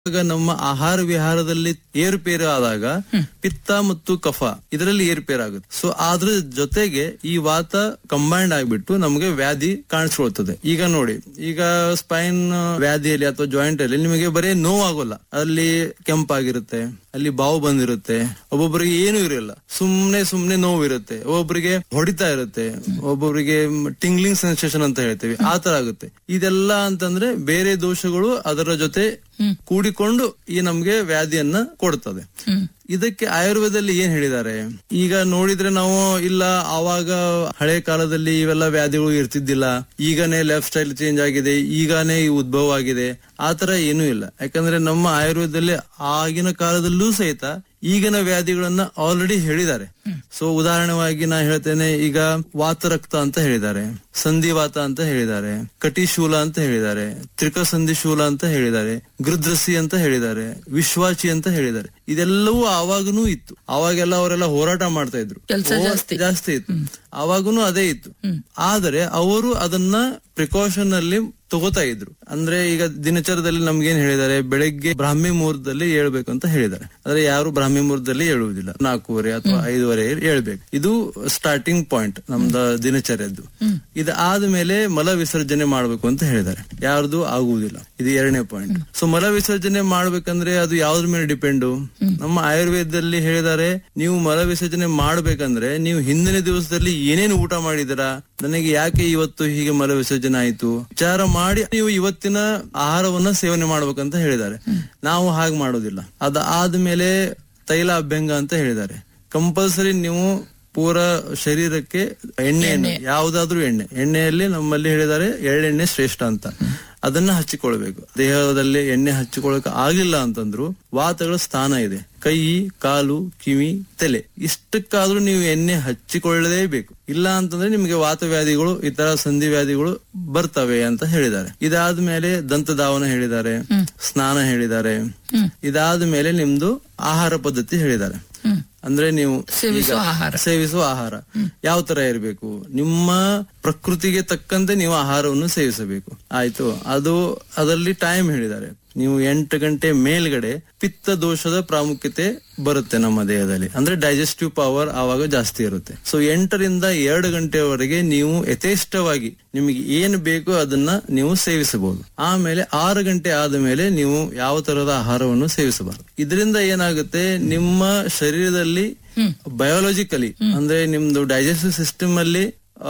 ಆಗ ನಮ್ಮ ಆಹಾರ ವಿಹಾರದಲ್ಲಿ ಏರುಪೇರು ಆದಾಗ ಪಿತ್ತ ಮತ್ತು ಕಫ ಇದರಲ್ಲಿ ಏರುಪೇರು ಆಗುತ್ತೆ ಸೊ ಅದ್ರ ಜೊತೆಗೆ ಈ ವಾತ ಕಂಬೈಂಡ್ ಆಗ್ಬಿಟ್ಟು ನಮಗೆ ವ್ಯಾಧಿ ಕಾಣಿಸ್ಕೊಳ್ತದೆ ಈಗ ನೋಡಿ ಈಗ ಸ್ಪೈನ್ ವ್ಯಾಧಿಯಲ್ಲಿ ಅಥವಾ ಜಾಯಿಂಟ್ ಅಲ್ಲಿ ನಿಮಗೆ ಬರೀ ನೋವಾಗೋಲ್ಲ ಅಲ್ಲಿ ಕೆಂಪಾಗಿರುತ್ತೆ ಅಲ್ಲಿ ಬಾವು ಬಂದಿರುತ್ತೆ ಒಬ್ಬೊಬ್ಬರಿಗೆ ಏನು ಇರಲ್ಲ ಸುಮ್ನೆ ಸುಮ್ನೆ ನೋವು ಇರುತ್ತೆ ಒಬ್ಬೊಬ್ಬರಿಗೆ ಹೊಡಿತಾ ಇರುತ್ತೆ ಒಬ್ಬೊಬ್ಬರಿಗೆ ಟಿಂಗ್ಲಿಂಗ್ ಸೆನ್ಸೇಷನ್ ಅಂತ ಹೇಳ್ತೀವಿ ಆ ತರ ಆಗುತ್ತೆ ಇದೆಲ್ಲ ಅಂತಂದ್ರೆ ಬೇರೆ ದೋಷಗಳು ಅದರ ಜೊತೆ ಕೂಡಿಕೊಂಡು ಈ ನಮ್ಗೆ ವ್ಯಾಧಿಯನ್ನ ಕೊಡ್ತದೆ ಇದಕ್ಕೆ ಆಯುರ್ವೇದದಲ್ಲಿ ಏನ್ ಹೇಳಿದ್ದಾರೆ ಈಗ ನೋಡಿದ್ರೆ ನಾವು ಇಲ್ಲ ಆವಾಗ ಹಳೆ ಕಾಲದಲ್ಲಿ ಇವೆಲ್ಲ ವ್ಯಾಧಿಗಳು ಇರ್ತಿದ್ದಿಲ್ಲ ಈಗನೇ ಲೈಫ್ ಸ್ಟೈಲ್ ಚೇಂಜ್ ಆಗಿದೆ ಈಗಾನೇ ಈ ಉದ್ಭವ ಆಗಿದೆ ಆತರ ಏನೂ ಇಲ್ಲ ಯಾಕಂದ್ರೆ ನಮ್ಮ ಆಯುರ್ವೇದದಲ್ಲಿ ಆಗಿನ ಕಾಲದಲ್ಲೂ ಸಹಿತ ಈಗಿನ ವ್ಯಾಧಿಗಳನ್ನ ಆಲ್ರೆಡಿ ಹೇಳಿದ್ದಾರೆ ಸೊ ಉದಾಹರಣೆವಾಗಿ ನಾ ಹೇಳ್ತೇನೆ ಈಗ ವಾತರಕ್ತ ಅಂತ ಹೇಳಿದ್ದಾರೆ ಸಂಧಿವಾತ ಅಂತ ಹೇಳಿದ್ದಾರೆ ಕಟಿಶೂಲ ಅಂತ ಹೇಳಿದ್ದಾರೆ ತ್ರಿಕಸಂಧಿ ಶೂಲ ಅಂತ ಹೇಳಿದ್ದಾರೆ ಗೃದ್ರಸಿ ಅಂತ ಹೇಳಿದ್ದಾರೆ ವಿಶ್ವಾಚಿ ಅಂತ ಹೇಳಿದ್ದಾರೆ ಇದೆಲ್ಲವೂ ಆವಾಗನೂ ಇತ್ತು ಅವಾಗೆಲ್ಲ ಅವರೆಲ್ಲ ಹೋರಾಟ ಮಾಡ್ತಾ ಇದ್ರು ಕೆಲ್ಸ ಓ- ಜಾಸ್ತಿ. ಜಾಸ್ತಿ ಇತ್ತು ಅವಾಗೂನು ಅದೇ ಇತ್ತು ಆದರೆ ಅವರು ಅದನ್ನ ಪ್ರಿಕಾಷನ್ ಅಲ್ಲಿ ತಗೋತಾ ಇದ್ರು ಅಂದ್ರೆ ಈಗ ದಿನಚರದಲ್ಲಿ ನಮ್ಗೇನ್ ಹೇಳಿದ್ದಾರೆ ಬೆಳಗ್ಗೆ ಬ್ರಾಹ್ಮಿ ಮುಹೂರ್ತದಲ್ಲಿ ಹೇಳ್ಬೇಕು ಅಂತ ಹೇಳಿದ್ದಾರೆ ಆದ್ರೆ ಯಾರು ಬ್ರಾಹ್ಮಿ ಮುಹೂರ್ತದಲ್ಲಿ ಹೇಳುವುದಿಲ್ಲ ನಾಲ್ಕೂವರೆ ಅಥವಾ ಐದುವರೆ ಹೇಳ್ಬೇಕು ಇದು ಸ್ಟಾರ್ಟಿಂಗ್ ಪಾಯಿಂಟ್ ನಮ್ದ ದಿನಚರ್ಯದ್ದು ಇದು ಆದ್ಮೇಲೆ ಮಲ ವಿಸರ್ಜನೆ ಮಾಡ್ಬೇಕು ಅಂತ ಹೇಳಿದ್ದಾರೆ ಯಾರ್ದು ಆಗುವುದಿಲ್ಲ ಇದು ಎರಡನೇ ಪಾಯಿಂಟ್ ಸೊ ಮಲ ವಿಸರ್ಜನೆ ಮಾಡ್ಬೇಕಂದ್ರೆ ಅದು ಯಾವ್ದ್ರ ಮೇಲೆ ಡಿಪೆಂಡ್ ನಮ್ಮ ಆಯುರ್ವೇದದಲ್ಲಿ ಹೇಳಿದ್ದಾರೆ ನೀವು ಮಲ ವಿಸರ್ಜನೆ ಮಾಡ್ಬೇಕಂದ್ರೆ ನೀವು ಹಿಂದಿನ ದಿವಸದಲ್ಲಿ ಏನೇನು ಊಟ ಮಾಡಿದಿರಾ ನನಗೆ ಯಾಕೆ ಇವತ್ತು ಹೀಗೆ ಮಲ ವಿಸರ್ಜನೆ ಆಯ್ತು ವಿಚಾರ ಮಾಡಿ ನೀವು ಇವತ್ತಿನ ಆಹಾರವನ್ನ ಸೇವನೆ ಮಾಡ್ಬೇಕಂತ ಹೇಳಿದ್ದಾರೆ ನಾವು ಹಾಗೆ ಮಾಡೋದಿಲ್ಲ ಅದಾದ್ಮೇಲೆ ತೈಲ ಅಭ್ಯಂಗ ಅಂತ ಹೇಳಿದ್ದಾರೆ ಕಂಪಲ್ಸರಿ ನೀವು ಪೂರ ಶರೀರಕ್ಕೆ ಎಣ್ಣೆಯನ್ನು ಯಾವುದಾದ್ರೂ ಎಣ್ಣೆ ಎಣ್ಣೆಯಲ್ಲಿ ನಮ್ಮಲ್ಲಿ ಹೇಳಿದ್ದಾರೆ ಎಳ್ಳೆಣ್ಣೆ ಶ್ರೇಷ್ಠ ಅಂತ ಅದನ್ನ ಹಚ್ಚಿಕೊಳ್ಬೇಕು ದೇಹದಲ್ಲಿ ಎಣ್ಣೆ ಹಚ್ಚಿಕೊಳ್ಳಕ್ ಆಗಿಲ್ಲ ಅಂತಂದ್ರು ವಾತಗಳ ಸ್ಥಾನ ಇದೆ ಕೈ ಕಾಲು ಕಿವಿ ತಲೆ ಇಷ್ಟಕ್ಕಾದ್ರೂ ನೀವು ಎಣ್ಣೆ ಹಚ್ಚಿಕೊಳ್ಳಲೇಬೇಕು ಇಲ್ಲ ಅಂತಂದ್ರೆ ನಿಮಗೆ ವಾತವ್ಯಾಧಿಗಳು ಈ ತರ ಸಂಧಿ ವ್ಯಾಧಿಗಳು ಬರ್ತವೆ ಅಂತ ಹೇಳಿದ್ದಾರೆ ಇದಾದ್ಮೇಲೆ ದಂತಧಾವನ ಹೇಳಿದ್ದಾರೆ ಸ್ನಾನ ಹೇಳಿದ್ದಾರೆ ಇದಾದ ಮೇಲೆ ನಿಮ್ದು ಆಹಾರ ಪದ್ಧತಿ ಹೇಳಿದ್ದಾರೆ ಅಂದ್ರೆ ನೀವು ಸೇವಿಸುವ ಈಗ ಆಹಾರ. ಸೇವಿಸುವ ಆಹಾರ ಯಾವ ತರ ಇರಬೇಕು ನಿಮ್ಮ ಪ್ರಕೃತಿಗೆ ತಕ್ಕಂತೆ ನೀವು ಆಹಾರವನ್ನು ಸೇವಿಸಬೇಕು ಆಯ್ತು ಅದು ಅದರಲ್ಲಿ ಟೈಮ್ ಹೇಳಿದ್ದಾರೆ ನೀವು ಎಂಟು ಗಂಟೆ ಮೇಲ್ಗಡೆ ಪಿತ್ತ ದೋಷದ ಪ್ರಾಮುಖ್ಯತೆ ಬರುತ್ತೆ ನಮ್ಮ ದೇಹದಲ್ಲಿ ಅಂದ್ರೆ ಡೈಜೆಸ್ಟಿವ್ ಪವರ್ ಆವಾಗ ಜಾಸ್ತಿ ಇರುತ್ತೆ ಸೊ ಎಂಟರಿಂದ ಎರಡು ಗಂಟೆವರೆಗೆ ನೀವು ಯಥೇಷ್ಟವಾಗಿ ನಿಮಗೆ ಏನು ಬೇಕೋ ಅದನ್ನ ನೀವು ಸೇವಿಸಬಹುದು ಆಮೇಲೆ ಆರು ಗಂಟೆ ಆದ ಮೇಲೆ ನೀವು ಯಾವ ತರಹದ ಆಹಾರವನ್ನು ಸೇವಿಸಬಾರದು ಇದರಿಂದ ಏನಾಗುತ್ತೆ ನಿಮ್ಮ ಶರೀರದಲ್ಲಿ ಬಯೋಲಾಜಿಕಲಿ ಅಂದ್ರೆ ನಿಮ್ದು ಡೈಜೆಸ್ಟಿವ್ ಸಿಸ್ಟಮ್ ಅಲ್ಲಿ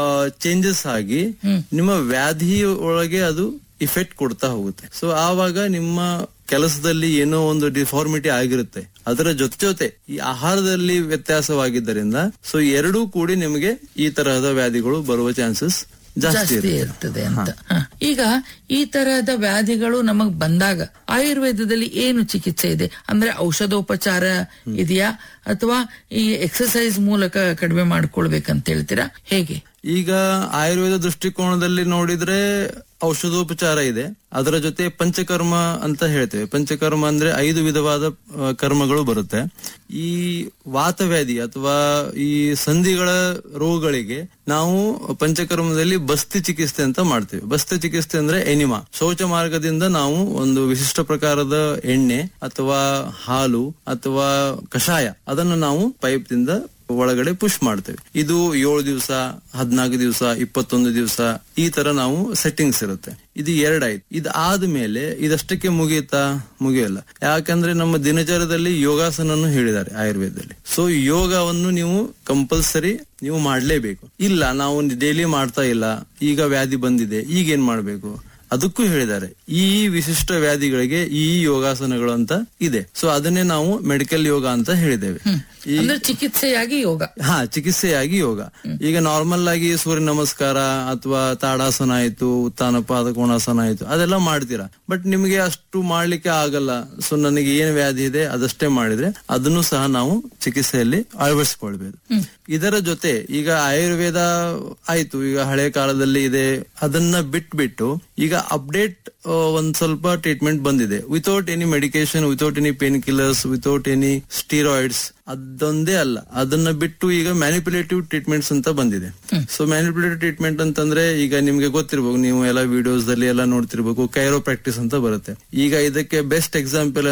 ಚೇಂಜಸ್ ಆಗಿ ನಿಮ್ಮ ವ್ಯಾಧಿ ಒಳಗೆ ಅದು ಇಫೆಕ್ಟ್ ಕೊಡ್ತಾ ಹೋಗುತ್ತೆ ಸೊ ಆವಾಗ ನಿಮ್ಮ ಕೆಲಸದಲ್ಲಿ ಏನೋ ಒಂದು ಡಿಫಾರ್ಮಿಟಿ ಆಗಿರುತ್ತೆ ಅದರ ಜೊತೆ ಜೊತೆ ಈ ಆಹಾರದಲ್ಲಿ ವ್ಯತ್ಯಾಸವಾಗಿದ್ದರಿಂದ ಸೊ ಎರಡೂ ಕೂಡಿ ನಿಮಗೆ ಈ ತರಹದ ವ್ಯಾಧಿಗಳು ಬರುವ ಚಾನ್ಸಸ್ ಜಾಸ್ತಿ ಜಾಸ್ತಿ ಇರುತ್ತೆ ಇರ್ತದೆ ಅಂತ ಹ. ಈಗ ಈ ತರಹದ ವ್ಯಾಧಿಗಳು ನಮಗ್ ಬಂದಾಗ ಆಯುರ್ವೇದದಲ್ಲಿ ಏನು ಚಿಕಿತ್ಸೆ ಇದೆ ಅಂದ್ರೆ ಔಷಧೋಪಚಾರ ಇದೆಯಾ ಅಥವಾ ಈ ಎಕ್ಸರ್ಸೈಸ್ ಮೂಲಕ ಕಡಿಮೆ ಮಾಡ್ಕೊಳ್ಬೇಕಂತ ಹೇಳ್ತೀರಾ ಹೇಗೆ ಈಗ ಆಯುರ್ವೇದ ದೃಷ್ಟಿಕೋನದಲ್ಲಿ ನೋಡಿದ್ರೆ ಔಷಧೋಪಚಾರ ಇದೆ ಅದರ ಜೊತೆ ಪಂಚಕರ್ಮ ಅಂತ ಹೇಳ್ತೇವೆ ಪಂಚಕರ್ಮ ಅಂದ್ರೆ ಐದು ವಿಧವಾದ ಆ, ಕರ್ಮಗಳು ಬರುತ್ತೆ ಈ ವಾತವ್ಯಾಧಿ ಅಥವಾ ಈ ಸಂಧಿಗಳ ರೋಗಗಳಿಗೆ ನಾವು ಪಂಚಕರ್ಮದಲ್ಲಿ ಬಸ್ತಿ ಚಿಕಿತ್ಸೆ ಅಂತ ಮಾಡ್ತೇವೆ ಬಸ್ತಿ ಚಿಕಿತ್ಸೆ ಅಂದ್ರೆ ಎನಿಮಾ ಶೌಚ ಮಾರ್ಗದಿಂದ ನಾವು ಒಂದು ವಿಶಿಷ್ಟ ಪ್ರಕಾರದ ಎಣ್ಣೆ ಅಥವಾ ಹಾಲು ಅಥವಾ ಕಷಾಯ ಅದನ್ನು ನಾವು ಪೈಪ್ ದಿಂದ ಒಳಗಡೆ ಪುಷ್ ಮಾಡ್ತೇವೆ ಇದು ಏಳು ದಿವಸ ಹದಿನಾಲ್ಕು ದಿವಸ ಇಪ್ಪತ್ತೊಂದು ದಿವಸ ಈ ತರ ನಾವು ಸೆಟ್ಟಿಂಗ್ಸ್ ಇರುತ್ತೆ ಇದು ಎರಡಾಯ್ತು ಇದು ಆದ್ಮೇಲೆ ಇದಷ್ಟಕ್ಕೆ ಮುಗಿಯುತ್ತಾ ಮುಗಿಯಲ್ಲ ಯಾಕಂದ್ರೆ ನಮ್ಮ ದಿನಚರದಲ್ಲಿ ಯೋಗಾಸನನ್ನು ಹೇಳಿದ್ದಾರೆ ಆಯುರ್ವೇದದಲ್ಲಿ ಸೊ ಯೋಗವನ್ನು ನೀವು ಕಂಪಲ್ಸರಿ ನೀವು ಮಾಡ್ಲೇಬೇಕು ಇಲ್ಲ ನಾವು ಡೈಲಿ ಮಾಡ್ತಾ ಇಲ್ಲ ಈಗ ವ್ಯಾಧಿ ಬಂದಿದೆ ಈಗ ಏನ್ ಮಾಡ್ಬೇಕು ಅದಕ್ಕೂ ಹೇಳಿದ್ದಾರೆ ಈ ವಿಶಿಷ್ಟ ವ್ಯಾಧಿಗಳಿಗೆ ಈ ಯೋಗಾಸನಗಳು ಅಂತ ಇದೆ ಸೊ ಅದನ್ನೇ ನಾವು ಮೆಡಿಕಲ್ ಯೋಗ ಅಂತ ಹೇಳಿದ್ದೇವೆ ಈ ಅಂದ್ರೆ ಚಿಕಿತ್ಸೆಯಾಗಿ ಯೋಗ ಹಾ ಚಿಕಿತ್ಸೆಯಾಗಿ ಯೋಗ ಈಗ ನಾರ್ಮಲ್ ಆಗಿ ಸೂರ್ಯ ನಮಸ್ಕಾರ ಅಥವಾ ತಾಡಾಸನ ಆಯ್ತು ಉತ್ಥಾನ ಪಾದ ಕೋಣಾಸನ ಆಯ್ತು ಅದೆಲ್ಲ ಮಾಡ್ತೀರಾ ಬಟ್ ನಿಮಗೆ ಅಷ್ಟು ಮಾಡ್ಲಿಕ್ಕೆ ಆಗಲ್ಲ ಸೊ ನನಗೆ ಏನ್ ವ್ಯಾಧಿ ಇದೆ ಅದಷ್ಟೇ ಮಾಡಿದ್ರೆ ಅದನ್ನು ಸಹ ನಾವು ಚಿಕಿತ್ಸೆಯಲ್ಲಿ ಅಳವಡಿಸಿಕೊಳ್ಬೇಕು ಇದರ ಜೊತೆ ಈಗ ಆಯುರ್ವೇದ ಆಯ್ತು ಈಗ ಹಳೆ ಕಾಲದಲ್ಲಿ ಇದೆ ಅದನ್ನ ಬಿಟ್ಬಿಟ್ಟು ಈಗ ಅಪ್ಡೇಟ್ ಒಂದ್ ಸ್ವಲ್ಪ ಟ್ರೀಟ್ಮೆಂಟ್ ಬಂದಿದೆ without any medication without any painkillers without any steroids ಅದೊಂದೇ ಅಲ್ಲ ಅದನ್ನ ಬಿಟ್ಟು ಈಗ ಮ್ಯಾನಿಪುಲೇಟಿವ್ ಟ್ರೀಟ್ಮೆಂಟ್ಸ್ ಅಂತ ಬಂದಿದೆ ಸೊ ಮ್ಯಾನಿಪುಲೇಟಿವ್ ಟ್ರೀಟ್ಮೆಂಟ್ ಅಂತಂದ್ರೆ ಈಗ ನಿಮ್ಗೆ ಗೊತ್ತಿರ್ಬೇಕು ನೀವು ಎಲ್ಲ ವಿಡಿಯೋಸ್ ದಲ್ಲಿ ಎಲ್ಲ ನೋಡ್ತಿರ್ಬೇಕು ಕೈರೋ ಪ್ರಾಕ್ಟೀಸ್ ಅಂತ ಬರುತ್ತೆ ಈಗ ಇದಕ್ಕೆ ಬೆಸ್ಟ್ ಎಕ್ಸಾಂಪಲ್